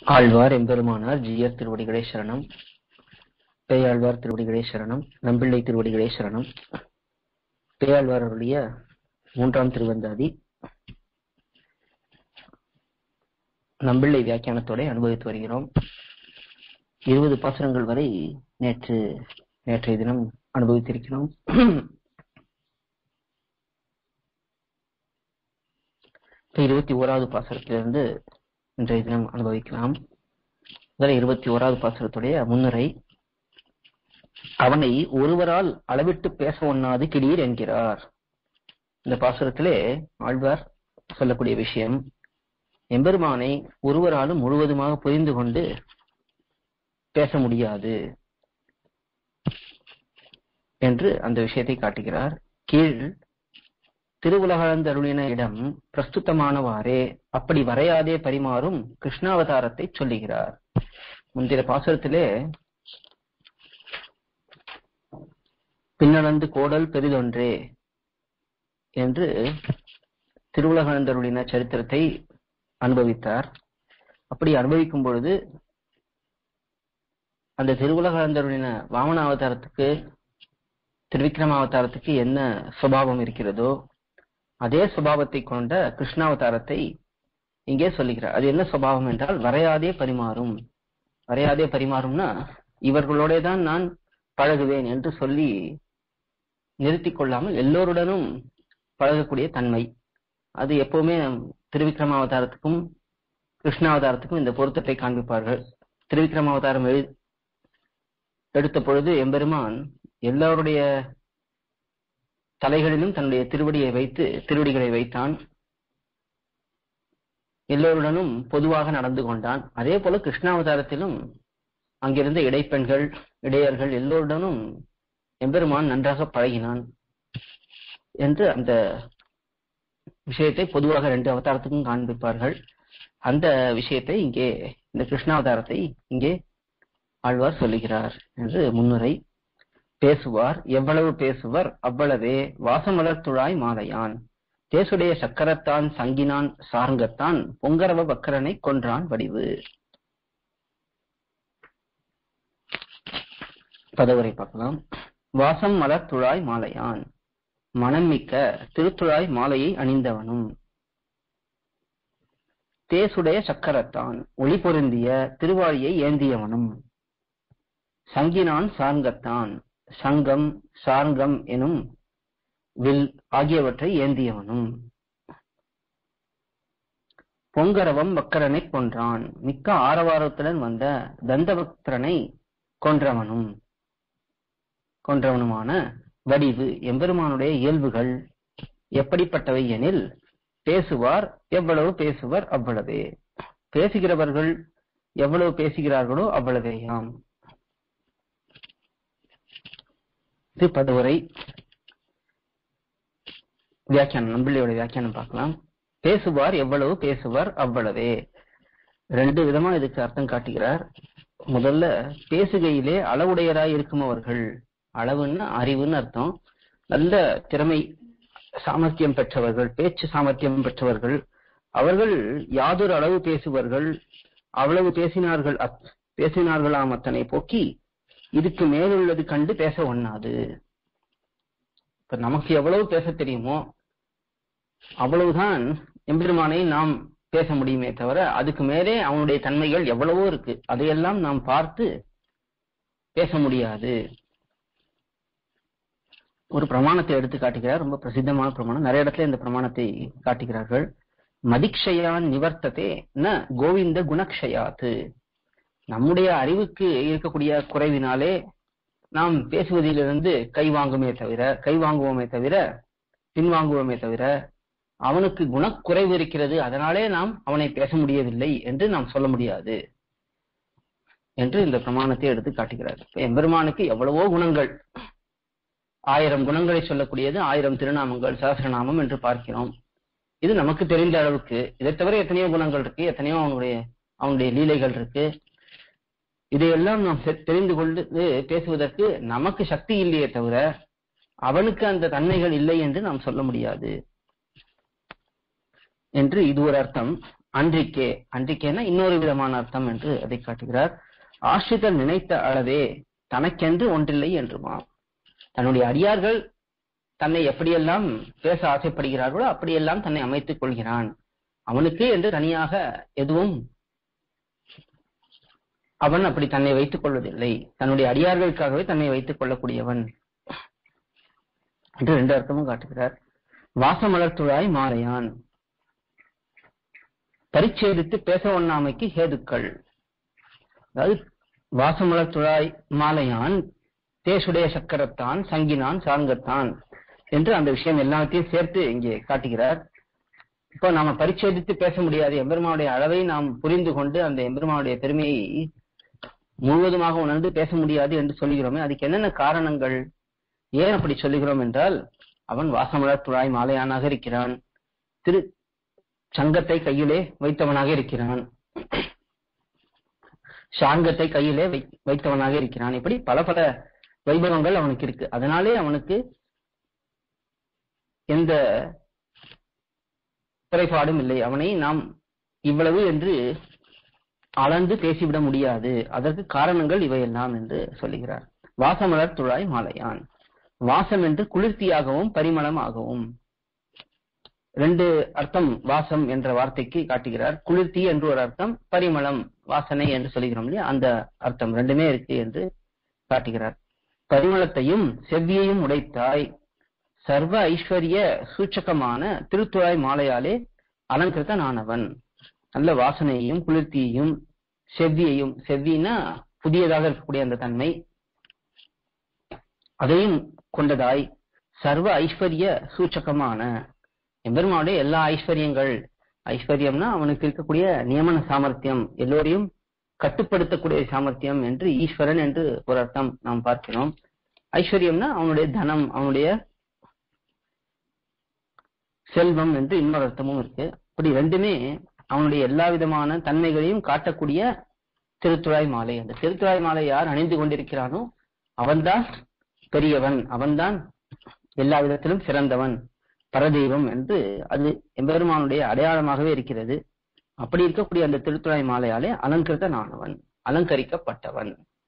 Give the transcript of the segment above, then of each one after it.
ஆழ்வார் எம்பெருமானார் ஜீயர் திருவடிகளே சரணம் பேயாழ்வார் திருவடிகளே சரணம் நம்பிள்ளை திருவடிகளே சரணம் பேயாழ்வார் அருளிய மூன்றாம் திருவந்தாதி நம்பிள்ளை வியாக்கியானத்தோட அனுபவித்து வருகிறோம் இருபது பாசுரங்கள் வரை நேற்று நேற்றைய தினம் அனுபவித்திருக்கிறோம் இருபத்தி ஓராவது பாசுரத்திலிருந்து இன்றைய தினம் அனுபவிக்கலாம் முதல்ல இருபத்தி ஓராவது பாசுரத்துடைய முன்னுரை அவனை ஒருவரால் அளவிட்டு பேச ஒண்ணாது கிடீர் என்கிறார் இந்த பாசுரத்திலே ஆழ்வார் சொல்லக்கூடிய விஷயம் எம்பெருமானை ஒருவராலும் முழுவதுமாக புரிந்து கொண்டு பேச முடியாது என்று அந்த விஷயத்தை காட்டுகிறார் கீழ் திருவுலகளந்தருளின இடம் பிரஸ்துத்தமானவாறே அப்படி வரையாதே பரிமாறும் கிருஷ்ணாவதாரத்தை சொல்லுகிறார் முந்தைய பாசுரத்திலே பின்னடந்து கோடல் பெரிதொன்றே என்று திருவுலகளந்தருளின சரித்திரத்தை அனுபவித்தார் அப்படி அனுபவிக்கும் பொழுது அந்த திருவுலகளந்தருளின வாமன அவதாரத்துக்கு திருவிக்ரம அவதாரத்துக்கு என்ன சுபாவம் இருக்கிறதோ அதே சுபாவத்தை கொண்ட கிருஷ்ணாவதாரத்தை இங்கே சொல்லுகிறார் அது என்ன சுபாவம் என்றால் வரையாதே பரிமாறும் வரையாதே பரிமாறும்னா இவர்களோட தான் நான் பழகுவேன் என்று சொல்லி நிறுத்தி கொள்ளாமல் எல்லோருடனும் பழகக்கூடிய தன்மை அது எப்பவுமே திருவிக்ரம அவதாரத்துக்கும் கிருஷ்ணாவதாரத்துக்கும் இந்த பொருத்தத்தை காண்பிப்பார்கள் திருவிக்ரம அவதாரம் எடுத்த பொழுது எம்பெருமான் எல்லாருடைய தலைகளிலும் தன்னுடைய திருவடியை வைத்து திருவடிகளை வைத்தான் எல்லோருடனும் பொதுவாக நடந்து கொண்டான் அதே போல கிருஷ்ணாவதாரத்திலும் அங்கிருந்த இடைப்பெண்கள் இடையர்கள் எல்லோருடனும் எம்பெருமான் நன்றாக பழகினான் என்று அந்த விஷயத்தை பொதுவாக ரெண்டு அவதாரத்துக்கும் காண்பிப்பார்கள் அந்த விஷயத்தை இங்கே இந்த கிருஷ்ணாவதாரத்தை இங்கே ஆழ்வார் சொல்லுகிறார் என்று முன்னுரை பேசுவார் எவ்வளவு பேசுவர் அவ்வளவே வாசமலர் துழாய் மாலையான் தேசுடைய சக்கரத்தான் சங்கினான் சார்ங்கத்தான் பொங்கரவ பக்கரனை கொன்றான் வடிவு பதவுரை பார்க்கலாம் வாசம் மலர் துழாய் மாலையான் மனம் மிக்க திருத்துழாய் மாலையை அணிந்தவனும் தேசுடைய சக்கரத்தான் ஒளி பொருந்திய திருவாழியை ஏந்தியவனும் சங்கினான் சார்ங்கத்தான் சங்கம் சார்கம் எனும் வில் ஆகியவற்றை ஏந்தியவனும் பொங்கரவம் வக்கரனை கொன்றான் மிக்க ஆரவாரத்துடன் வந்த தந்தபக்தரனை கொன்றவனும் கொன்றவனுமான வடிவு எம்பெருமானுடைய இயல்புகள் எப்படிப்பட்டவை எனில் பேசுவார் எவ்வளவு பேசுவர் அவ்வளவே பேசுகிறவர்கள் எவ்வளவு பேசுகிறார்களோ அவ்வளவேயாம் இது பதுவரை வியாக்கியானம் நம்பிள்ளையோட வியாக்கியானம் பார்க்கலாம் பேசுவார் எவ்வளவு பேசுவார் அவ்வளவே ரெண்டு விதமா இதுக்கு அர்த்தம் காட்டுகிறார் முதல்ல பேசுகையிலே அளவுடையராய் இருக்கும் அவர்கள் அளவுன்னு அறிவுன்னு அர்த்தம் நல்ல திறமை சாமர்த்தியம் பெற்றவர்கள் பேச்சு சாமர்த்தியம் பெற்றவர்கள் அவர்கள் யாதொரு அளவு பேசுவார்கள் அவ்வளவு பேசினார்கள் பேசினார்களாம் அத்தனை போக்கி இதுக்கு மேலுள்ளது கண்டு பேச ஒண்ணாது இப்ப நமக்கு எவ்வளவு பேச தெரியுமோ அவ்வளவுதான் எம்பெருமானை நாம் பேச முடியுமே தவிர அதுக்கு மேலே அவனுடைய தன்மைகள் எவ்வளவோ இருக்கு அதையெல்லாம் நாம் பார்த்து பேச முடியாது ஒரு பிரமாணத்தை எடுத்து காட்டுகிறார் ரொம்ப பிரசித்தமான பிரமாணம் நிறைய இடத்துல இந்த பிரமாணத்தை காட்டுகிறார்கள் மதிக்ஷயான் நிவர்த்ததே ந கோவிந்த குணக்ஷயாத்து நம்முடைய அறிவுக்கு இருக்கக்கூடிய குறைவினாலே நாம் பேசுவதிலிருந்து கை வாங்குமே தவிர கை வாங்குவோமே தவிர பின்வாங்குவோமே தவிர அவனுக்கு குணக்குறைவு இருக்கிறது அதனாலே நாம் அவனை பேச முடியவில்லை என்று நாம் சொல்ல முடியாது என்று இந்த பிரமாணத்தை எடுத்து காட்டுகிறார் எம்பெருமானுக்கு எவ்வளவோ குணங்கள் ஆயிரம் குணங்களை சொல்லக்கூடியது ஆயிரம் திருநாமங்கள் சகசிரநாமம் என்று பார்க்கிறோம் இது நமக்கு தெரிந்த அளவுக்கு இதை தவிர எத்தனையோ குணங்கள் இருக்கு எத்தனையோ அவனுடைய அவனுடைய லீலைகள் இருக்கு இதையெல்லாம் நாம் தெரிந்து கொண்டு பேசுவதற்கு நமக்கு சக்தி இல்லையே தவிர அவனுக்கு அந்த தன்மைகள் இல்லை என்று நாம் சொல்ல முடியாது என்று இது ஒரு அர்த்தம் அன்றிக்கே அன்றிக்கேனா இன்னொரு விதமான அர்த்தம் என்று அதை காட்டுகிறார் ஆசிரியர் நினைத்த அளவே தனக்கென்று ஒன்றில்லை என்றுமா தன்னுடைய அடியார்கள் தன்னை எப்படியெல்லாம் பேச ஆசைப்படுகிறார்களோ அப்படியெல்லாம் தன்னை அமைத்துக் கொள்கிறான் அவனுக்கு என்று தனியாக எதுவும் அவன் அப்படி தன்னை வைத்துக் கொள்வதில்லை தன்னுடைய அடியார்களுக்காகவே தன்னை வைத்துக் கொள்ளக்கூடியவன் என்று ரெண்டு அர்த்தமும் காட்டுகிறார் வாசமலர்த்துழாய் மாறையான் பரிச்சேதித்து பேச ஒண்ணாமைக்கு ஹேதுக்கள் அதாவது வாசமலர்த்துழாய் மாலையான் தேசுடைய சக்கரத்தான் சங்கினான் சார்ங்கத்தான் என்று அந்த விஷயம் எல்லாத்தையும் சேர்த்து இங்கே காட்டுகிறார் இப்போ நாம பரிச்சேதித்து பேச முடியாது எம்பெருமானுடைய அளவை நாம் புரிந்து கொண்டு அந்த எம்பெருமானுடைய பெருமையை முழுவதுமாக உணர்ந்து பேச முடியாது என்று சொல்லுகிறோமே அதுக்கு என்னென்ன காரணங்கள் ஏன் அப்படி சொல்லுகிறோம் என்றால் அவன் வாசமலர் துழாய் மாலையானாக இருக்கிறான் திரு சங்கத்தை கையிலே வைத்தவனாக இருக்கிறான் சாங்கத்தை கையிலே வை வைத்தவனாக இருக்கிறான் இப்படி பல பல வைபவங்கள் அவனுக்கு இருக்கு அதனாலே அவனுக்கு எந்த குறைபாடும் இல்லை அவனை நாம் இவ்வளவு என்று அளந்து பேசிவிட முடியாது அதற்கு காரணங்கள் இவையெல்லாம் என்று சொல்லுகிறார் வாசமலர் துழாய் மாலையான் வாசம் என்று குளிர்ச்சியாகவும் பரிமளமாகவும் ரெண்டு அர்த்தம் வாசம் என்ற வார்த்தைக்கு காட்டுகிறார் குளிர்த்தி என்று ஒரு அர்த்தம் பரிமளம் வாசனை என்று சொல்லுகிறோம் இல்லையா அந்த அர்த்தம் ரெண்டுமே இருக்கு என்று காட்டுகிறார் பரிமளத்தையும் செவ்வியையும் உடைத்தாய் சர்வ ஐஸ்வர்ய சூச்சகமான திருத்துழாய் மாலையாலே அலங்கிருத்தனானவன் நல்ல வாசனையையும் குளிர்த்தியையும் செவ்வியையும் செவ்வினா புதியதாக இருக்கக்கூடிய அந்த தன்மை அதையும் கொண்டதாய் சர்வ ஐஸ்வர்ய சூச்சகமான எம்பெருமானுடைய எல்லா ஐஸ்வர்யங்கள் ஐஸ்வர்யம்னா அவனுக்கு இருக்கக்கூடிய நியமன சாமர்த்தியம் எல்லோரையும் கட்டுப்படுத்தக்கூடிய சாமர்த்தியம் என்று ஈஸ்வரன் என்று ஒரு அர்த்தம் நாம் பார்க்கிறோம் ஐஸ்வர்யம்னா அவனுடைய தனம் அவனுடைய செல்வம் என்று இன்னொரு அர்த்தமும் இருக்கு அப்படி ரெண்டுமே அவனுடைய எல்லா விதமான தன்மைகளையும் காட்டக்கூடிய திருத்துழாய் மாலை அந்த திருத்துழாய் மாலை யார் அணிந்து கொண்டிருக்கிறானோ அவன்தான் பெரியவன் அவன்தான் எல்லா விதத்திலும் சிறந்தவன் பரதெய்வம் என்று அது எம்பெருமானுடைய அடையாளமாகவே இருக்கிறது அப்படி இருக்கக்கூடிய அந்த திருத்துழாய் மாலையாலே அலங்கிருத்தனானவன் அலங்கரிக்கப்பட்டவன்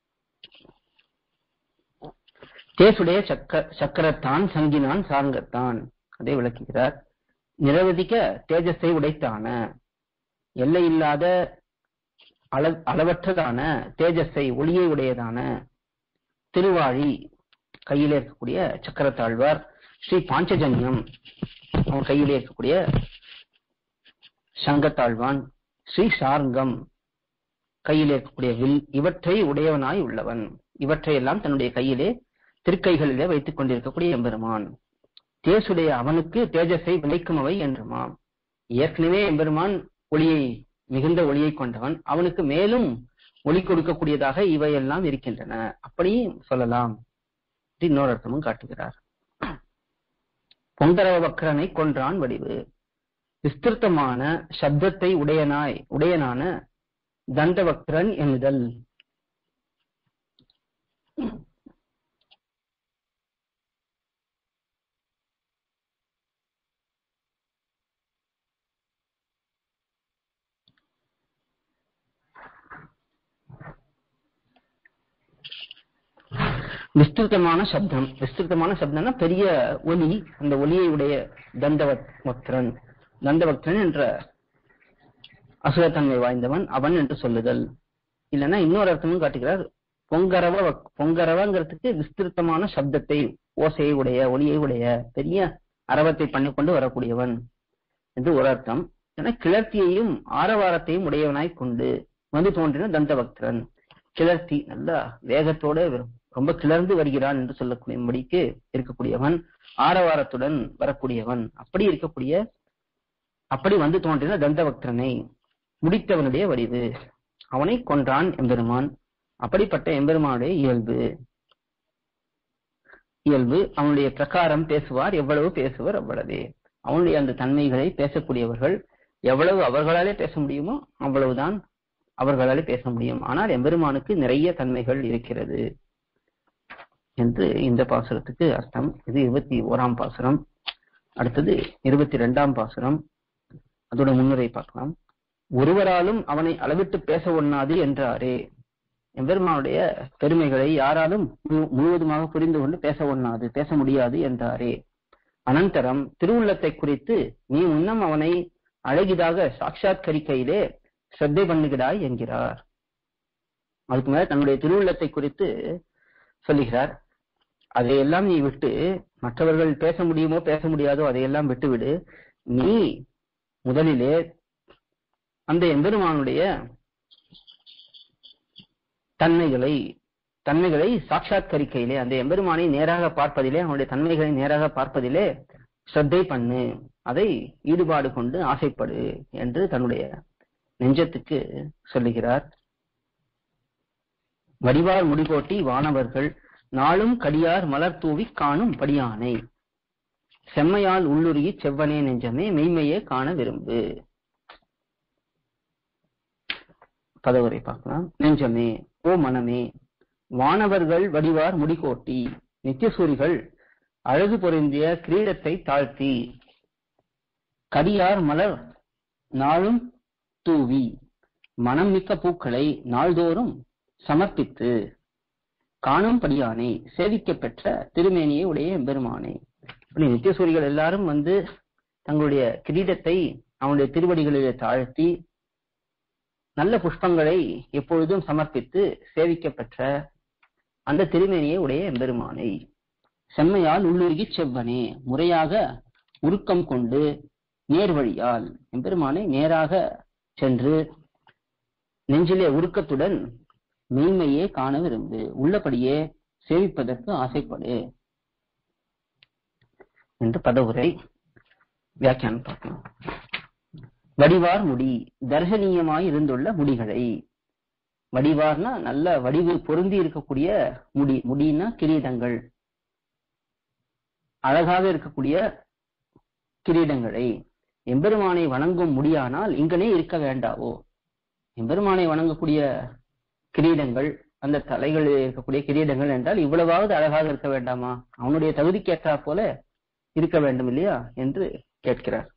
தேசுடைய சக்க சக்கரத்தான் சங்கினான் சார்ங்கத்தான் அதை விளக்குகிறார் நிரவதிக்க தேஜஸை உடைத்தான எல்லையில்லாத அள அளவற்றதான தேஜஸை ஒளியை உடையதான திருவாழி கையிலே இருக்கக்கூடிய சக்கரத்தாழ்வார் ஸ்ரீ பாஞ்சஜன்யம் அவன் கையிலே இருக்கக்கூடிய சங்கத்தாழ்வான் ஸ்ரீ சார்ங்கம் கையிலே இருக்கக்கூடிய வில் இவற்றை உடையவனாய் உள்ளவன் இவற்றையெல்லாம் தன்னுடைய கையிலே திருக்கைகளிலே வைத்துக் கொண்டிருக்கக்கூடிய எம்பெருமான் தேசுடைய அவனுக்கு தேஜஸை விளைக்குமவை என்றுமாம் ஏற்கனவே எம்பெருமான் ஒளியை மிகுந்த ஒளியை கொண்டவன் அவனுக்கு மேலும் ஒளி கொடுக்கக்கூடியதாக இவையெல்லாம் இருக்கின்றன அப்படியும் சொல்லலாம் இன்னொரு அர்த்தமும் காட்டுகிறார் பொங்கரவ வக்கரனை கொன்றான் வடிவு விஸ்திருத்தமான சப்தத்தை உடையனாய் உடையனான தண்டவக்ரன் எண்ணுதல் விஸ்திருத்தமான சப்தம் விஸ்திருத்தமான சப்தம்னா பெரிய ஒலி அந்த ஒலியை உடைய தண்டவக்திரன் தண்டவக்திரன் என்ற அசுரத்தன்மை வாய்ந்தவன் அவன் என்று சொல்லுதல் இல்லைன்னா இன்னொரு அர்த்தமும் காட்டுகிறார் பொங்கரவ வக்- பொங்கரவங்கிறதுக்கு விஸ்திருத்தமான சப்தத்தை ஓசையை உடைய ஒலியை உடைய பெரிய அரவத்தை பண்ணிக்கொண்டு வரக்கூடியவன் என்று ஒரு அர்த்தம் ஏன்னா கிளர்த்தியையும் ஆரவாரத்தையும் உடையவனாய் கொண்டு வந்து தோன்றின தந்தபக்தரன் கிளர்த்தி நல்லா வேகத்தோட ரொம்ப கிளர்ந்து வருகிறான் என்று சொல்லக்கூடியபடிக்கு இருக்கக்கூடியவன் ஆரவாரத்துடன் வரக்கூடியவன் அப்படி இருக்கக்கூடிய அப்படி வந்து தோன்றின தந்தபக்தரனை முடித்தவனுடைய வடிவு அவனை கொன்றான் எம்பெருமான் அப்படிப்பட்ட எம்பெருமானுடைய இயல்பு இயல்பு அவனுடைய பிரகாரம் பேசுவார் எவ்வளவு பேசுவார் அவ்வளவே அவனுடைய அந்த தன்மைகளை பேசக்கூடியவர்கள் எவ்வளவு அவர்களாலே பேச முடியுமோ அவ்வளவுதான் அவர்களாலே பேச முடியும் ஆனால் எம்பெருமானுக்கு நிறைய தன்மைகள் இருக்கிறது என்று இந்த பாசுரத்துக்கு அர்த்தம் இது இருபத்தி ஓராம் பாசுரம் அடுத்தது இருபத்தி ரெண்டாம் பாசுரம் அதோட முன்னுரை பார்க்கலாம் ஒருவராலும் அவனை அளவிட்டு பேச ஒண்ணாது என்றாரே எம்பெருமானுடைய பெருமைகளை யாராலும் மு- முழுவதுமாக புரிந்து கொண்டு பேச ஒண்ணாது பேச முடியாது என்றாரே அனந்தரம் திருவுள்ளத்தை குறித்து நீ முன்னம் அவனை அழகிதாக சாட்சாத்கரிக்கையிலே ஸ்ரத்தை பண்ணுகிறாய் என்கிறார் அதுக்கு மேல தன்னுடைய திருவுள்ளத்தை குறித்து சொல்லுகிறார் அதையெல்லாம் நீ விட்டு மற்றவர்கள் பேச முடியுமோ பேச முடியாதோ அதையெல்லாம் விட்டுவிடு நீ முதலிலே அந்த எம்பெருமானுடைய தன்மைகளை தன்மைகளை சாட்சாத்கரிக்கையிலே அந்த எம்பெருமானை நேராக பார்ப்பதிலே அவனுடைய தன்மைகளை நேராக பார்ப்பதிலே ஸ்ரத்தை பண்ணு அதை ஈடுபாடு கொண்டு ஆசைப்படு என்று தன்னுடைய நெஞ்சத்துக்கு சொல்லுகிறார் வடிவார் முடிகோட்டி வானவர்கள் நாளும் கடியார் மலர் தூவி காணும் படியானை செம்மையால் உள்ளுருகி செவ்வனே நெஞ்சமே மெய்மையே காண விரும்பு பதவுரை பார்க்கலாம் நெஞ்சமே ஓ மனமே வானவர்கள் வடிவார் முடிகோட்டி நித்தியசூரிகள் அழகு பொருந்திய கிரீடத்தை தாழ்த்தி கடியார் மலர் நாளும் தூவி மனம் மிக்க பூக்களை நாள்தோறும் சமர்ப்பித்து காணும்படியானை சேவிக்க பெற்ற திருமேனியை உடைய எம்பெருமானை இப்படி நித்தியசூரிகள் எல்லாரும் வந்து தங்களுடைய கிரீடத்தை அவனுடைய திருவடிகளிலே தாழ்த்தி நல்ல புஷ்பங்களை எப்பொழுதும் சமர்ப்பித்து சேவிக்க பெற்ற அந்த திருமேனியை உடைய எம்பெருமானை செம்மையால் உள்ளுருகி செவ்வனே முறையாக உருக்கம் கொண்டு நேர்வழியால் எம்பெருமானை நேராக சென்று நெஞ்சிலே உருக்கத்துடன் மெய்மையே காண விரும்பு உள்ளபடியே சேவிப்பதற்கு ஆசைப்படு என்று பதவுரை வியாக்கியானம் பார்க்கலாம் வடிவார் முடி தர்சனீயமாய் இருந்துள்ள முடிகளை வடிவார்னா நல்ல வடிவு பொருந்தி இருக்கக்கூடிய முடி முடினா கிரீடங்கள் அழகாக இருக்கக்கூடிய கிரீடங்களை எம்பெருமானை வணங்கும் முடியானால் இங்கனே இருக்க வேண்டாவோ எம்பெருமானை வணங்கக்கூடிய கிரீடங்கள் அந்த தலைகளில் இருக்கக்கூடிய கிரீடங்கள் என்றால் இவ்வளவாவது அழகாக இருக்க வேண்டாமா அவனுடைய தகுதிக்கேற்றா போல இருக்க வேண்டும் இல்லையா என்று கேட்கிறார்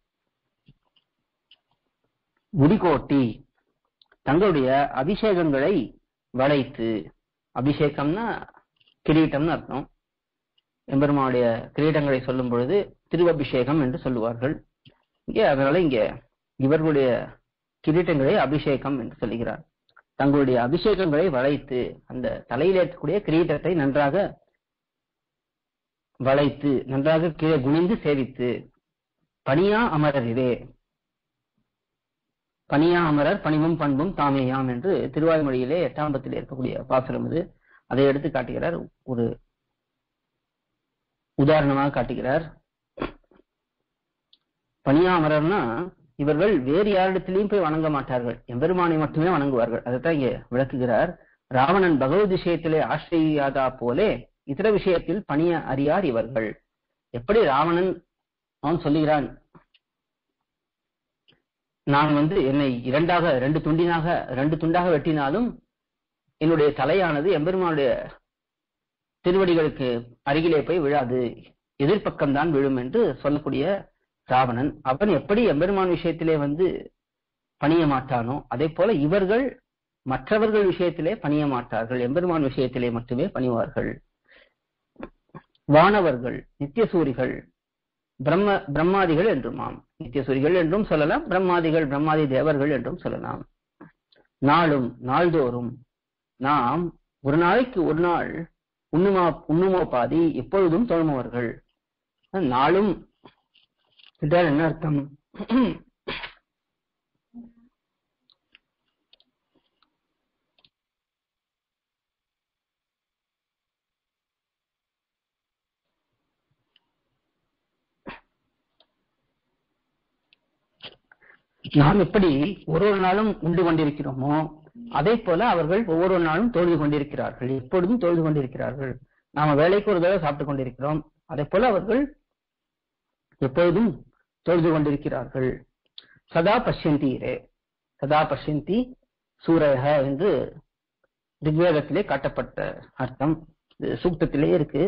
முடிகோட்டி தங்களுடைய அபிஷேகங்களை வளைத்து அபிஷேகம்னா கிரீட்டம்னு அர்த்தம் எம்பெருமானுடைய கிரீடங்களை சொல்லும் பொழுது திருவபிஷேகம் என்று சொல்லுவார்கள் இங்கே அதனால இங்க இவர்களுடைய கிரீட்டங்களை அபிஷேகம் என்று சொல்லுகிறார் தங்களுடைய அபிஷேகங்களை வளைத்து அந்த தலையில் இருக்கக்கூடிய கிரீடத்தை நன்றாக வளைத்து நன்றாக கீழே குனிந்து சேவித்து பணியா அமரரிலே பணியா அமரர் பணிவும் பண்பும் தாமேயாம் என்று திருவாய்மொழியிலே எட்டாம் பத்தில் இருக்கக்கூடிய பாசுரம் இது அதை எடுத்து காட்டுகிறார் ஒரு உதாரணமாக காட்டுகிறார் பணியா அமரர்னா இவர்கள் வேறு யாரிடத்திலையும் போய் வணங்க மாட்டார்கள் எம்பெருமானை மட்டுமே வணங்குவார்கள் அதைத்தான் இங்க விளக்குகிறார் ராவணன் பகவத் விஷயத்திலே ஆசிரியாதா போலே இதர விஷயத்தில் பணிய அறியார் இவர்கள் எப்படி ராவணன் அவன் சொல்லுகிறான் நான் வந்து என்னை இரண்டாக ரெண்டு துண்டினாக ரெண்டு துண்டாக வெட்டினாலும் என்னுடைய தலையானது எம்பெருமானுடைய திருவடிகளுக்கு அருகிலே போய் விழாது எதிர்ப்பக்கம்தான் விழும் என்று சொல்லக்கூடிய ராவணன் அவன் எப்படி எம்பெருமான் விஷயத்திலே வந்து பணிய மாட்டானோ அதே போல இவர்கள் மற்றவர்கள் விஷயத்திலே பணிய மாட்டார்கள் எம்பெருமான் விஷயத்திலே மட்டுமே பணிவார்கள் வானவர்கள் நித்தியசூரிகள் பிரம்ம பிரம்மாதிகள் என்றுமாம் நித்தியசூரிகள் என்றும் சொல்லலாம் பிரம்மாதிகள் பிரம்மாதி தேவர்கள் என்றும் சொல்லலாம் நாளும் நாள்தோறும் நாம் ஒரு நாளைக்கு ஒரு நாள் உண்ணுமா உண்ணுமோ பாதி எப்பொழுதும் தொழுமவர்கள் நாளும் என்றால் என்ன அர்த்தம் நாம் எப்படி ஒரு ஒரு நாளும் உண்டு கொண்டிருக்கிறோமோ அதே போல அவர்கள் ஒவ்வொரு நாளும் தொழுது கொண்டிருக்கிறார்கள் எப்பொழுதும் தொழுது கொண்டிருக்கிறார்கள் நாம வேலைக்கு ஒரு தடவை சாப்பிட்டுக் கொண்டிருக்கிறோம் அதே போல அவர்கள் எப்பொழுதும் தொழுது கொண்டிருக்கிறார்கள் சதா பஷ்யந்தீரே சதா பஷ்யந்தி சூரக என்று ரிக்வேதத்திலே காட்டப்பட்ட அர்த்தம் இது சூக்தத்திலே இருக்கு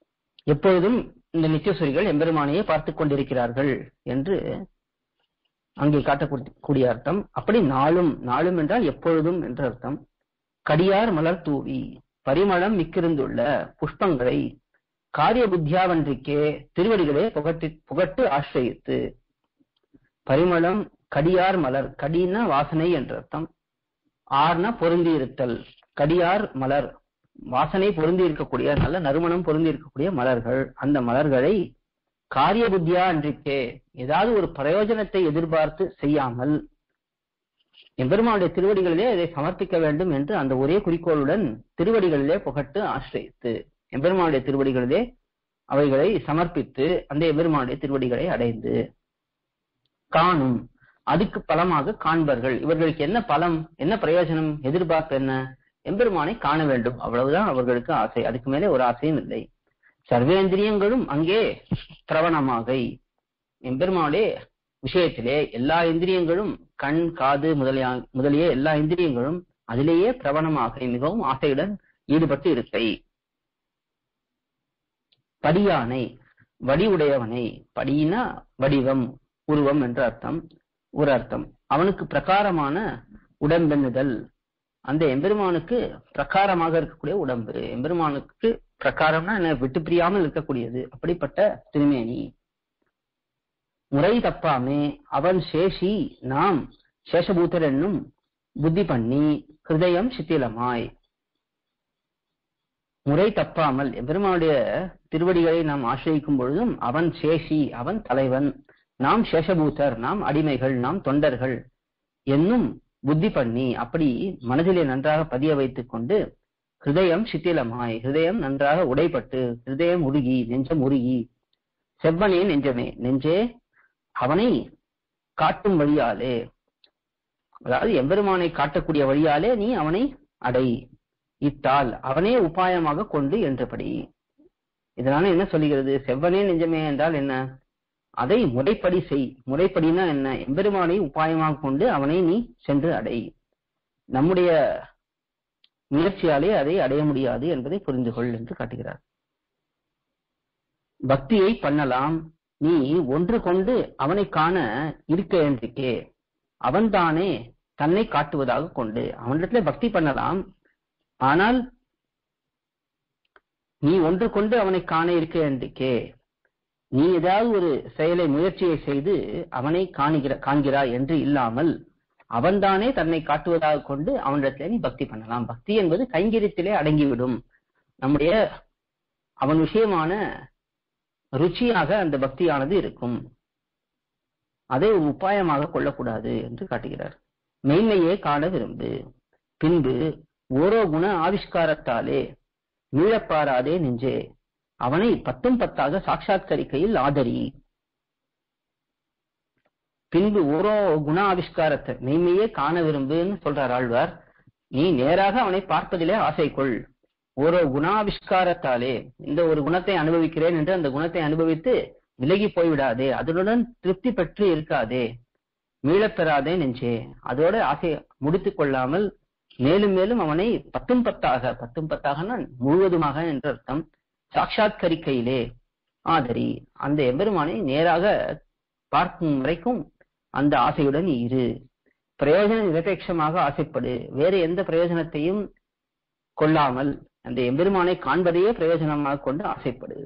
எப்பொழுதும் இந்த நித்தியசூரிகள் எம்பெருமானையே பார்த்துக் கொண்டிருக்கிறார்கள் என்று அங்கே காட்டக்கூடிய அர்த்தம் அப்படி நாளும் நாளும் என்றால் எப்பொழுதும் என்ற அர்த்தம் கடியார் மலர் தூவி பரிமளம் மிக்கிருந்துள்ள புஷ்பங்களை காரிய புத்தியாவன்றிக்கே திருவடிகளே புகட்டி புகட்டு ஆசிரியத்து பரிமளம் கடியார் மலர் கடின வாசனை என்ற அர்த்தம் ஆர்னா பொருந்தி இருத்தல் கடியார் மலர் வாசனை பொருந்தி இருக்கக்கூடிய நல்ல நறுமணம் பொருந்தி இருக்கக்கூடிய மலர்கள் அந்த மலர்களை காரிய புத்தியா அன்றிக்கே ஏதாவது ஒரு பிரயோஜனத்தை எதிர்பார்த்து செய்யாமல் எம்பெருமானுடைய திருவடிகளிலே இதை சமர்ப்பிக்க வேண்டும் என்று அந்த ஒரே குறிக்கோளுடன் திருவடிகளிலே புகட்டு ஆசிரியத்து எம்பெருமானுடைய திருவடிகளிலே அவைகளை சமர்ப்பித்து அந்த எம்பெருமானுடைய திருவடிகளை அடைந்து காணும் அதுக்கு பலமாக காண்பர்கள் இவர்களுக்கு என்ன பலம் என்ன பிரயோஜனம் எதிர்பார்ப்பு என்ன எம்பெருமானை காண வேண்டும் அவ்வளவுதான் அவர்களுக்கு ஆசை அதுக்கு மேலே ஒரு ஆசையும் இல்லை சர்வேந்திரியங்களும் அங்கே பிரவணமாக எம்பெருமானுடைய விஷயத்திலே எல்லா இந்திரியங்களும் கண் காது முதலிய முதலிய எல்லா இந்திரியங்களும் அதிலேயே பிரவணமாக மிகவும் ஆசையுடன் ஈடுபட்டு இருக்கை படியானை வடிவுடையவனை படினா வடிவம் உருவம் என்ற அர்த்தம் ஒரு அர்த்தம் அவனுக்கு பிரகாரமான உடம்பெண்ணுதல் அந்த எம்பெருமானுக்கு பிரகாரமாக இருக்கக்கூடிய உடம்பு எம்பெருமானுக்கு பிரகாரம்னா என்ன விட்டு பிரியாமல் இருக்கக்கூடியது அப்படிப்பட்ட திருமேனி முறை தப்பாமே அவன் சேஷி நாம் சேஷபூத்தர் என்னும் புத்தி பண்ணி ஹிருதயம் சித்திலமாய் முறை தப்பாமல் எம்பெருமானுடைய திருவடிகளை நாம் ஆசிரியிக்கும் பொழுதும் அவன் சேஷி அவன் தலைவன் நாம் சேஷபூத்தர் நாம் அடிமைகள் நாம் தொண்டர்கள் என்னும் புத்தி பண்ணி அப்படி மனதிலே நன்றாக பதிய வைத்துக் கொண்டு ஹிருதயம் சித்திலமாய் ஹிருதயம் நன்றாக உடைப்பட்டு ஹிருதயம் உருகி நெஞ்சம் உருகி செவ்வனே நெஞ்சமே நெஞ்சே அவனை காட்டும் வழியாலே அதாவது எம்பெருமானை காட்டக்கூடிய வழியாலே நீ அவனை அடை இத்தால் அவனே உபாயமாக கொண்டு என்றபடி இதனால என்ன சொல்லுகிறது செவ்வனே நெஞ்சமே என்றால் என்ன அதை முறைப்படி செய் முறைப்படினா என்ன எம்பெருமானை உபாயமாக கொண்டு அவனை நீ சென்று அடை நம்முடைய முயற்சியாலே அதை அடைய முடியாது என்பதை புரிந்து கொள் என்று காட்டுகிறார் பக்தியை பண்ணலாம் நீ ஒன்று கொண்டு அவனை காண இருக்க என்றிக்கே அவன்தானே தன்னை காட்டுவதாக கொண்டு அவனிடத்துல பக்தி பண்ணலாம் ஆனால் நீ ஒன்று கொண்டு அவனை காண இருக்க என்றிக்கே நீ ஏதாவது ஒரு செயலை முயற்சியை செய்து அவனை காணுகிற காண்கிறாய் என்று இல்லாமல் அவன்தானே தன்னை காட்டுவதாக கொண்டு அவனிடத்திலே நீ பக்தி பண்ணலாம் பக்தி என்பது கைங்கரியத்திலே அடங்கிவிடும் நம்முடைய அவன் விஷயமான ருச்சியாக அந்த பக்தியானது இருக்கும் அதை ஒரு உபாயமாக கொள்ளக்கூடாது என்று காட்டுகிறார் மெய்மையே காண விரும்பு பின்பு ஓரோ குண ஆவிஷ்காரத்தாலே மீளப்பாராதே நெஞ்சே அவனை பத்தும் பத்தாக சாட்சாத்கரிக்கையில் ஆதரி பின்பு ஓரோ குண ஆவிஷ்காரத்தை மெய்மையே காண விரும்புன்னு சொல்றார் ஆழ்வார் நீ நேராக அவனை பார்ப்பதிலே ஆசை கொள் ஓரோ குணாவிஷ்காரத்தாலே இந்த ஒரு குணத்தை அனுபவிக்கிறேன் என்று அந்த குணத்தை அனுபவித்து விலகி போய்விடாதே அதனுடன் திருப்தி பெற்று இருக்காதே மீளப்பெறாதே நெஞ்சே அதோட ஆசை முடித்துக் கொள்ளாமல் மேலும் மேலும் அவனை பத்தும் பத்தாக பத்தும் பத்தாகனா முழுவதுமாக என்ற அர்த்தம் சாட்சாத்கரிக்கையிலே ஆதரி அந்த எம்பெருமானை நேராக பார்க்கும் வரைக்கும் அந்த ஆசையுடன் இரு பிரயோஜன நிரபேட்சமாக ஆசைப்படு வேறு எந்த பிரயோஜனத்தையும் கொள்ளாமல் அந்த எம்பெருமானை காண்பதையே பிரயோஜனமாக கொண்டு ஆசைப்படு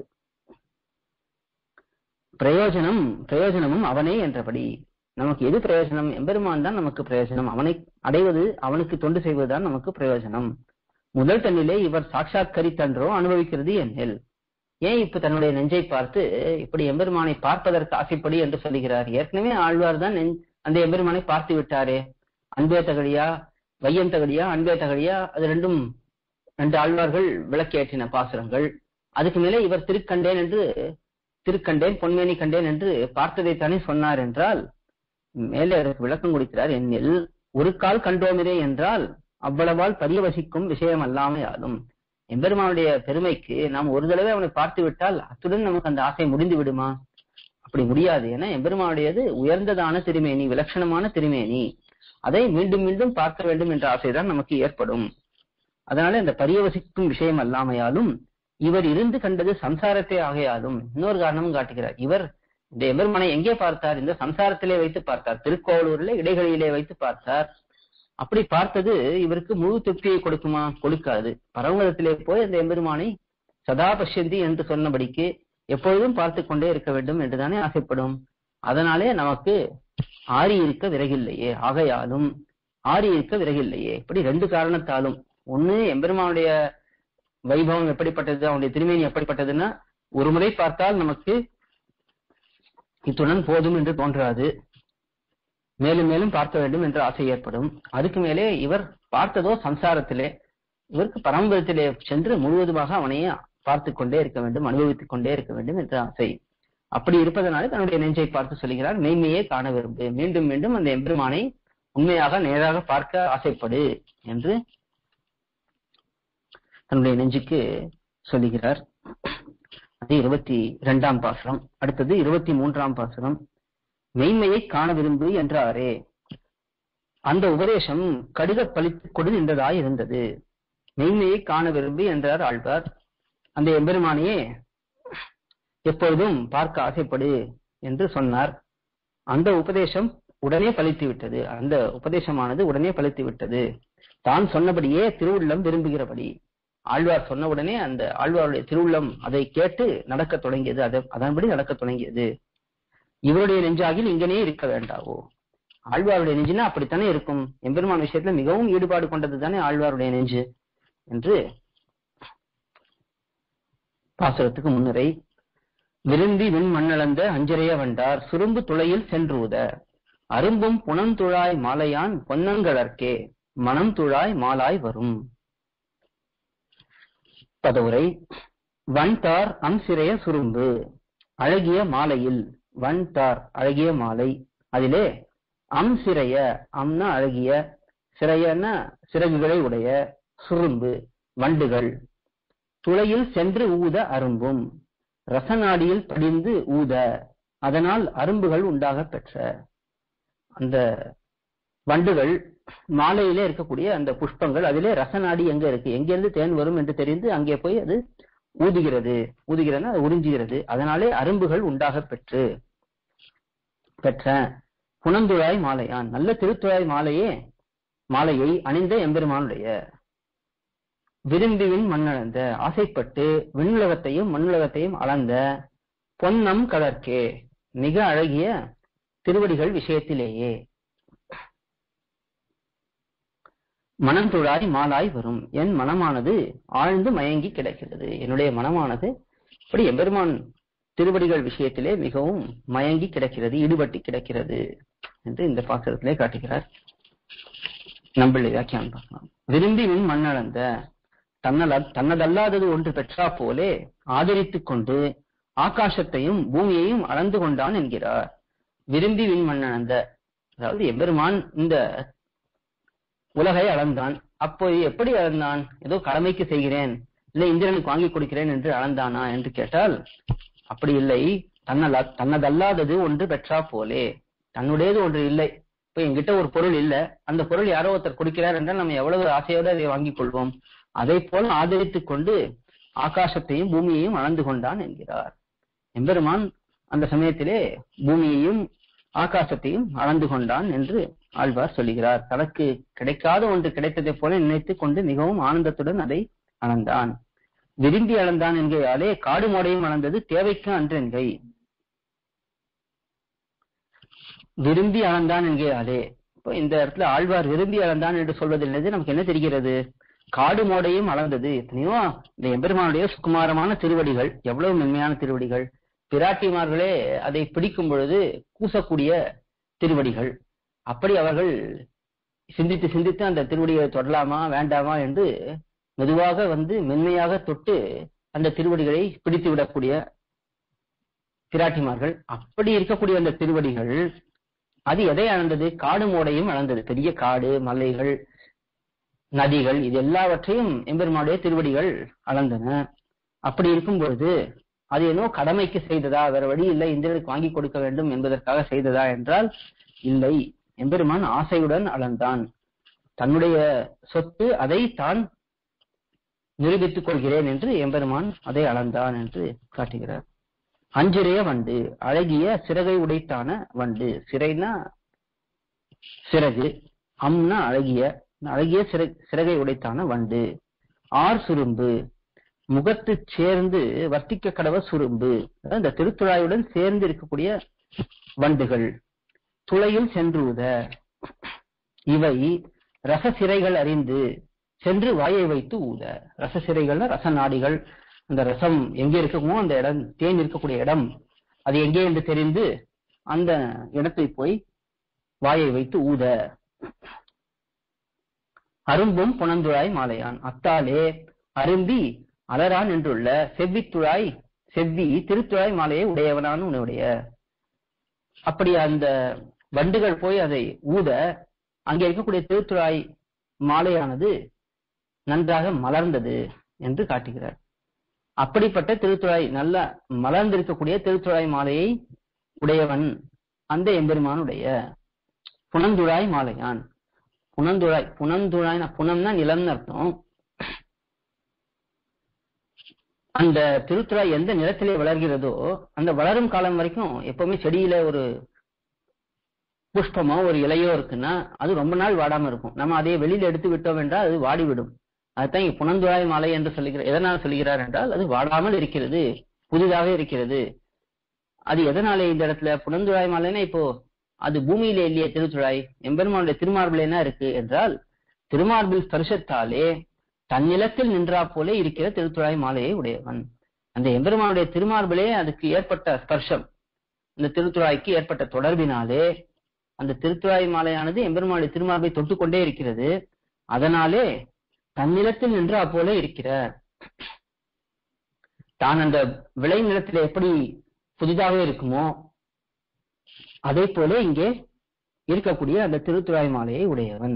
பிரயோஜனம் பிரயோஜனமும் அவனே என்றபடி நமக்கு எது பிரயோஜனம் எம்பெருமான் தான் நமக்கு பிரயோஜனம் அவனை அடைவது அவனுக்கு தொண்டு செய்வதுதான் நமக்கு பிரயோஜனம் முதல் தன்னிலே இவர் சாட்சாத்கரித்தன்றோ அனுபவிக்கிறது என்னில் ஏன் இப்ப தன்னுடைய நெஞ்சை பார்த்து இப்படி எம்பெருமானை பார்ப்பதற்கு ஆசைப்படி என்று சொல்லுகிறார் ஏற்கனவே ஆழ்வார் தான் அந்த எம்பெருமானை பார்த்து விட்டாரே அன்பே தகடியா வையம் தகடியா அன்பே தகடியா அது ரெண்டும் ரெண்டு ஆழ்வார்கள் விளக்கேற்றின பாசுரங்கள் அதுக்கு மேலே இவர் திருக்கண்டேன் என்று திருக்கண்டேன் பொன்மேனி கண்டேன் என்று பார்த்ததைத்தானே சொன்னார் என்றால் மேலே அதற்கு விளக்கம் கொடுக்கிறார் என்னில் ஒரு கால் கண்டோமிரே என்றால் அவ்வளவால் பரியவசிக்கும் விஷயம் அல்லாமையாலும் எம்பெருமானுடைய பெருமைக்கு நாம் ஒரு தடவை அவனை பார்த்து விட்டால் அத்துடன் நமக்கு அந்த ஆசை முடிந்து விடுமா அப்படி முடியாது ஏன்னா எம்பெருமானுடையது உயர்ந்ததான திருமேனி விலட்சணமான திருமேனி அதை மீண்டும் மீண்டும் பார்க்க வேண்டும் என்ற ஆசைதான் நமக்கு ஏற்படும் அதனால இந்த பரியவசிக்கும் விஷயம் அல்லாமையாலும் இவர் இருந்து கண்டது சம்சாரத்தை ஆகையாலும் இன்னொரு காரணமும் காட்டுகிறார் இவர் இந்த எம்பெருமானை எங்கே பார்த்தார் இந்த சம்சாரத்திலே வைத்து பார்த்தார் திருக்கோவலூரிலே இடைகளிலே வைத்து பார்த்தார் அப்படி பார்த்தது இவருக்கு முழு திருப்தியை கொடுக்குமா கொடுக்காது பரமதத்திலே போய் அந்த எம்பெருமானை சதா பஷ்யந்தி என்று சொன்னபடிக்கு எப்பொழுதும் பார்த்து கொண்டே இருக்க வேண்டும் என்றுதானே ஆசைப்படும் அதனாலே நமக்கு ஆறி இருக்க விறகில்லையே ஆகையாலும் ஆறி இருக்க விறகில்லையே இப்படி ரெண்டு காரணத்தாலும் ஒண்ணு எம்பெருமானுடைய வைபவம் எப்படிப்பட்டது அவனுடைய திருமேனி எப்படிப்பட்டதுன்னா ஒரு முறை பார்த்தால் நமக்கு இத்துடன் போதும் என்று தோன்றாது மேலும் மேலும் பார்க்க வேண்டும் என்ற ஆசை ஏற்படும் அதுக்கு மேலே இவர் பார்த்ததோ சம்சாரத்திலே இவருக்கு பரம்பரத்திலே சென்று முழுவதுமாக அவனையே பார்த்து கொண்டே இருக்க வேண்டும் அனுபவித்துக் கொண்டே இருக்க வேண்டும் என்ற ஆசை அப்படி இருப்பதனாலே தன்னுடைய நெஞ்சை பார்த்து சொல்கிறார் மெய்மையே காண விரும்பு மீண்டும் மீண்டும் அந்த எம்பெருமானை உண்மையாக நேராக பார்க்க ஆசைப்படு என்று தன்னுடைய நெஞ்சுக்கு சொல்லுகிறார் அது இருபத்தி இரண்டாம் பாசுரம் அடுத்தது இருபத்தி மூன்றாம் பாசுரம் மெய்மையை காண விரும்பு என்றாரே அந்த உபதேசம் கடித பழித்துக் கொடு நின்றதாய் இருந்தது மெய்மையை காண விரும்பி என்றார் ஆழ்வார் அந்த எம்பெருமானையே எப்பொழுதும் பார்க்க ஆசைப்படு என்று சொன்னார் அந்த உபதேசம் உடனே பலித்து விட்டது அந்த உபதேசமானது உடனே பலித்து விட்டது தான் சொன்னபடியே திருவுள்ளம் விரும்புகிறபடி ஆழ்வார் சொன்னவுடனே அந்த ஆழ்வாருடைய திருவுள்ளம் அதை கேட்டு நடக்க தொடங்கியது அதை அதன்படி நடக்க தொடங்கியது இவருடைய நெஞ்சாகில் இங்கனே இருக்க வேண்டாவோ ஆழ்வாருடைய நெஞ்சுனா அப்படித்தானே இருக்கும் எம்பெருமான் விஷயத்துல மிகவும் ஈடுபாடு கொண்டது தானே ஆழ்வாருடைய நெஞ்சு என்று பாசுரத்துக்கு முன்னுரை விரும்பி விண் மண்ணளந்த அஞ்சரைய வண்டார் சுரும்பு துளையில் சென்றூத அரும்பும் புனந்துழாய் மாலையான் பொன்னங்கழற்கே மனம் துழாய் மாலாய் வரும் பதவுரை வன்தார் அம்சிறைய சுரும்பு அழகிய மாலையில் வன்தார் அழகிய மாலை அதிலே அம் சிறைய அம்னா அழகிய சிறையன சிறகுகளை உடைய சுரும்பு வண்டுகள் துளையில் சென்று ஊத அரும்பும் ரசநாடியில் படிந்து ஊத அதனால் அரும்புகள் உண்டாக பெற்ற அந்த வண்டுகள் மாலையிலே இருக்கக்கூடிய அந்த புஷ்பங்கள் அதிலே ரசநாடி எங்க இருக்கு எங்கிருந்து தேன் வரும் என்று தெரிந்து அங்கே போய் அது ஊதுகிறது ஊதுகிறதுனா அது உறிஞ்சுகிறது அதனாலே அரும்புகள் உண்டாக பெற்று பெற்ற புனந்துழாய் மாலையான் நல்ல திருத்துழாய் மாலையே மாலையை அணிந்த எம்பெருமானுடைய விரும்பிவின் மண்ணளந்த ஆசைப்பட்டு விண்ணுலகத்தையும் மண்ணுலகத்தையும் அளந்த பொன்னம் கலர்க்கே மிக அழகிய திருவடிகள் விஷயத்திலேயே மனம் துழாய் மாலாய் வரும் என் மனமானது ஆழ்ந்து மயங்கி கிடக்கிறது என்னுடைய மனமானது இப்படி எம்பெருமான் திருவடிகள் விஷயத்திலே மிகவும் மயங்கி கிடக்கிறது ஈடுபட்டு கிடக்கிறது என்று இந்த பாசுரத்திலே காட்டுகிறார் நம்பிள்ளை வியாக்கியானம் பார்க்கலாம் விரும்பி மின் மண்ணளந்த தன்னல தன்னதல்லாதது ஒன்று பெற்றா போலே ஆதரித்துக் கொண்டு ஆகாசத்தையும் பூமியையும் அளந்து கொண்டான் என்கிறார் விரும்பி விண் மண்ணளந்த அதாவது எம்பெருமான் இந்த உலகை அளந்தான் அப்போது எப்படி அளந்தான் ஏதோ கடமைக்கு செய்கிறேன் இல்லை இந்திரனுக்கு வாங்கி கொடுக்கிறேன் என்று அளந்தானா என்று கேட்டால் அப்படி இல்லை தன்னல தன்னதல்லாதது ஒன்று பெற்றா போலே தன்னுடையது ஒன்று இல்லை இப்ப என்கிட்ட ஒரு பொருள் இல்ல அந்த பொருள் யாரோ ஒருத்தர் கொடுக்கிறார் என்றால் நம்ம எவ்வளவு ஆசையோடு அதை வாங்கிக் கொள்வோம் அதை போல ஆதரித்துக் கொண்டு ஆகாசத்தையும் பூமியையும் அளந்து கொண்டான் என்கிறார் எம்பெருமான் அந்த சமயத்திலே பூமியையும் ஆகாசத்தையும் அளந்து கொண்டான் என்று ஆழ்வார் சொல்லுகிறார் தனக்கு கிடைக்காத ஒன்று கிடைத்ததைப் போல நினைத்துக் கொண்டு மிகவும் ஆனந்தத்துடன் அதை அளந்தான் விரும்பி அளந்தான் என்கையாலே காடு மோடையும் அளந்தது தேவைக்கு அன்றென்கை விரும்பி அளந்தான் என்கையாலே இப்போ இந்த இடத்துல ஆழ்வார் விரும்பி அளந்தான் என்று சொல்வதிலிருந்து நமக்கு என்ன தெரிகிறது காடு மோடையும் அளந்தது எத்தனையோ இந்த எம்பெருமானுடைய சுகுமாரமான திருவடிகள் எவ்வளவு மென்மையான திருவடிகள் பிராட்டிமார்களே அதை பிடிக்கும் பொழுது கூசக்கூடிய திருவடிகள் அப்படி அவர்கள் சிந்தித்து சிந்தித்து அந்த திருவடியை தொடலாமா வேண்டாமா என்று மெதுவாக வந்து மென்மையாக தொட்டு அந்த திருவடிகளை பிடித்து விடக்கூடிய பிராட்டிமார்கள் அப்படி இருக்கக்கூடிய அந்த திருவடிகள் அது எதை அளந்தது காடு மோடையும் அளந்தது பெரிய காடு மலைகள் நதிகள் இது எல்லாவற்றையும் எம்பெருமானுடைய திருவடிகள் அளந்தன அப்படி இருக்கும் பொழுது அது ஏனோ கடமைக்கு செய்ததா வேற வழி இல்லை இந்திரனுக்கு வாங்கி கொடுக்க வேண்டும் என்பதற்காக செய்ததா என்றால் இல்லை எம்பெருமான் ஆசையுடன் அளந்தான் தன்னுடைய சொத்து அதை தான் நிரூபித்துக் கொள்கிறேன் என்று எம்பெருமான் அதை அளந்தான் என்று காட்டுகிறார் அஞ்சிறைய வண்டு அழகிய சிறகை உடைத்தான வண்டு சிறைனா சிறகு அம்னா அழகிய அழகிய சிற- சிறகை உடைத்தான வண்டு ஆர் சுரும்பு முகத்து சேர்ந்து வர்த்திக்க கடவ சுரும்பு அதாவது இந்த திருத்துழாயுடன் சேர்ந்து இருக்கக்கூடிய வண்டுகள் துளையில் சென்றுத இவை ரசசிறைகள் அறிந்து சென்று வாயை வைத்து ஊத ரசசிறைகள்னா ரச நாடிகள் அந்த ரசம் எங்கே இருக்குமோ அந்த இடம் தேன் இருக்கக்கூடிய இடம் அது எங்கே என்று தெரிந்து அந்த இடத்தை போய் வாயை வைத்து ஊத அரும்பும் புனந்துழாய் மாலையான் அத்தாலே அரும்பி அலரான் என்றுள்ள செவ்வித்துழாய் செவ்வி திருத்துழாய் மாலையை உடையவனான் உன்னுடைய அப்படி அந்த வண்டுகள் போய் அதை ஊத அங்கே இருக்கக்கூடிய திருத்துழாய் மாலையானது நன்றாக மலர்ந்தது என்று காட்டுகிறார் அப்படிப்பட்ட திருத்துழாய் நல்ல மலர்ந்திருக்கக்கூடிய திருத்துழாய் மாலையை உடையவன் அந்த எம்பெருமானுடைய புனந்துழாய் மாலையான் புனந்துழாய் புனந்துழாய் புனம்னா நிலம்னு அர்த்தம் அந்த திருத்துழாய் எந்த நிலத்திலே வளர்கிறதோ அந்த வளரும் காலம் வரைக்கும் எப்பவுமே செடியில ஒரு புஷ்பமோ ஒரு இலையோ இருக்குன்னா அது ரொம்ப நாள் வாடாம இருக்கும் நம்ம அதை வெளியில எடுத்து விட்டோம் என்றால் அது வாடிவிடும் அதுதான் இங்க புனந்துழாய் மாலை என்று சொல்லுகிறார் எதனால் சொல்லுகிறார் என்றால் அது வாடாமல் இருக்கிறது புதிதாக இருக்கிறது அது எதனாலே இந்த இடத்துல புனந்துழாய் மாலைன்னா இப்போ அது பூமியிலே இல்லையே திருத்துழாய் எம்பெருமானுடைய திருமார்பில் என்ன இருக்கு என்றால் திருமார்பில் ஸ்பர்ஷத்தாலே தன்னிலத்தில் நின்றா போலே இருக்கிற திருத்துழாய் மாலையை உடையவன் அந்த எம்பெருமானுடைய திருமார்பிலே அதுக்கு ஏற்பட்ட ஸ்பர்ஷம் இந்த திருத்துழாய்க்கு ஏற்பட்ட தொடர்பினாலே அந்த திருத்துழாய் மாலையானது எம்பெருமானுடைய திருமார்பை தொட்டுக்கொண்டே இருக்கிறது அதனாலே தன்னிலத்தில் நின்று அப்போல இருக்கிறார் தான் அந்த விளை நிலத்தில் எப்படி புதிதாக இருக்குமோ அதே போல இங்கே இருக்கக்கூடிய அந்த திருத்துழாய் மாலையை உடையவன்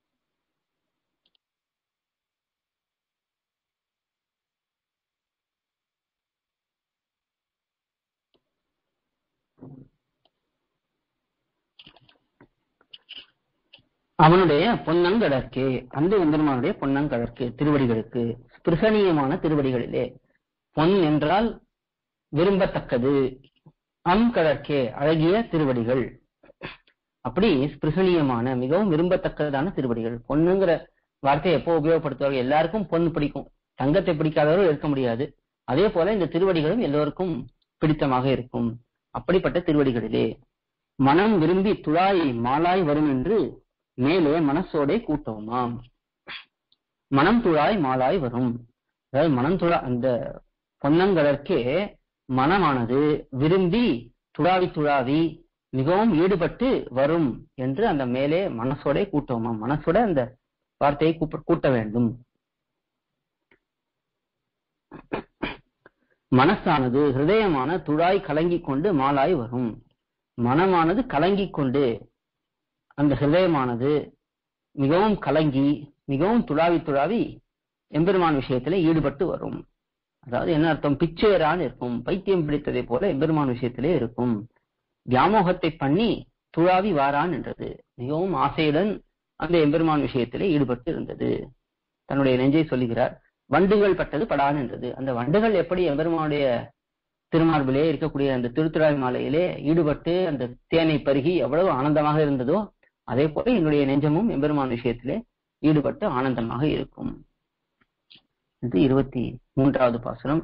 அவனுடைய பொன்னங்கடற்கு அந்த எம்பெருமானுடைய பொன்னங்கடற்கு திருவடிகளுக்கு ஸ்பிருசனீயமான திருவடிகளிலே பொன் என்றால் விரும்பத்தக்கது அம் கடற்கே அழகிய திருவடிகள் அப்படி ஸ்பிருசனீயமான மிகவும் விரும்பத்தக்கதான திருவடிகள் பொண்ணுங்கிற வார்த்தையை எப்போ உபயோகப்படுத்துவாங்க எல்லாருக்கும் பொண்ணு பிடிக்கும் தங்கத்தை பிடிக்காதவரும் இருக்க முடியாது அதே போல இந்த திருவடிகளும் எல்லோருக்கும் பிடித்தமாக இருக்கும் அப்படிப்பட்ட திருவடிகளிலே மனம் விரும்பி துழாய் மாலாய் வரும் என்று மேலே மனசோடே கூட்டவுமாம் மனம் துழாய் மாலாய் வரும் அதாவது மனம் துழா அந்த பொன்னங்கடற்கே மனமானது விரும்பி துழாவி துழாவி மிகவும் ஈடுபட்டு வரும் என்று அந்த மேலே மனசோட கூட்டவுமாம் மனசோட அந்த வார்த்தையை கூப்ப- கூட்ட வேண்டும் மனசானது ஹிருதயமான துழாய் கலங்கிக் கொண்டு மாலாய் வரும் மனமானது கலங்கிக் கொண்டு அந்த ஹிருதயமானது மிகவும் கலங்கி மிகவும் துழாவி துழாவி எம்பெருமான் விஷயத்திலே ஈடுபட்டு வரும் அதாவது என்ன அர்த்தம் பிச்சேரான் இருக்கும் பைத்தியம் பிடித்ததை போல எம்பெருமான் விஷயத்திலே இருக்கும் வியாமோகத்தை பண்ணி துழாவி வாரான் என்றது மிகவும் ஆசையுடன் அந்த எம்பெருமான் விஷயத்திலே ஈடுபட்டு இருந்தது தன்னுடைய நெஞ்சை சொல்லுகிறார் வண்டுகள் பட்டது படான் என்றது அந்த வண்டுகள் எப்படி எம்பெருமானுடைய திருமார்பிலே இருக்கக்கூடிய அந்த திருத்துழாய் மாலையிலே ஈடுபட்டு அந்த தேனை பருகி எவ்வளவு ஆனந்தமாக இருந்ததோ அதே போல என்னுடைய நெஞ்சமும் எம்பெருமான் விஷயத்திலே ஈடுபட்டு ஆனந்தமாக இருக்கும் இது இருபத்தி மூன்றாவது பாசுரம்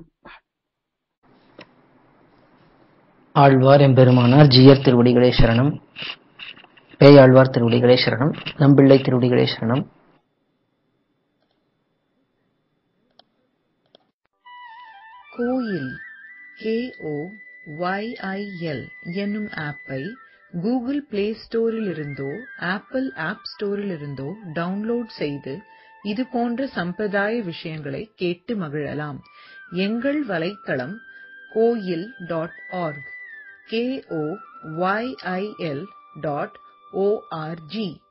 ஆழ்வார் எம்பெருமானார் ஜியர் திருவடிகளே சரணம் பேயாழ்வார் திருவடிகளே சரணம் நம்பிள்ளை திருவடிகளே சரணம் கோயில் கேஓ ஒய்ஐஎல் என்னும் ஆப்பை கூகுள் பிளே ஸ்டோரிலிருந்தோ ஆப்பிள் ஆப் ஸ்டோரிலிருந்தோ டவுன்லோட் செய்து இது போன்ற சம்பிரதாய விஷயங்களை கேட்டு மகிழலாம் எங்கள் வலைத்தளம் Koyil dot org K O Y I L dot O R G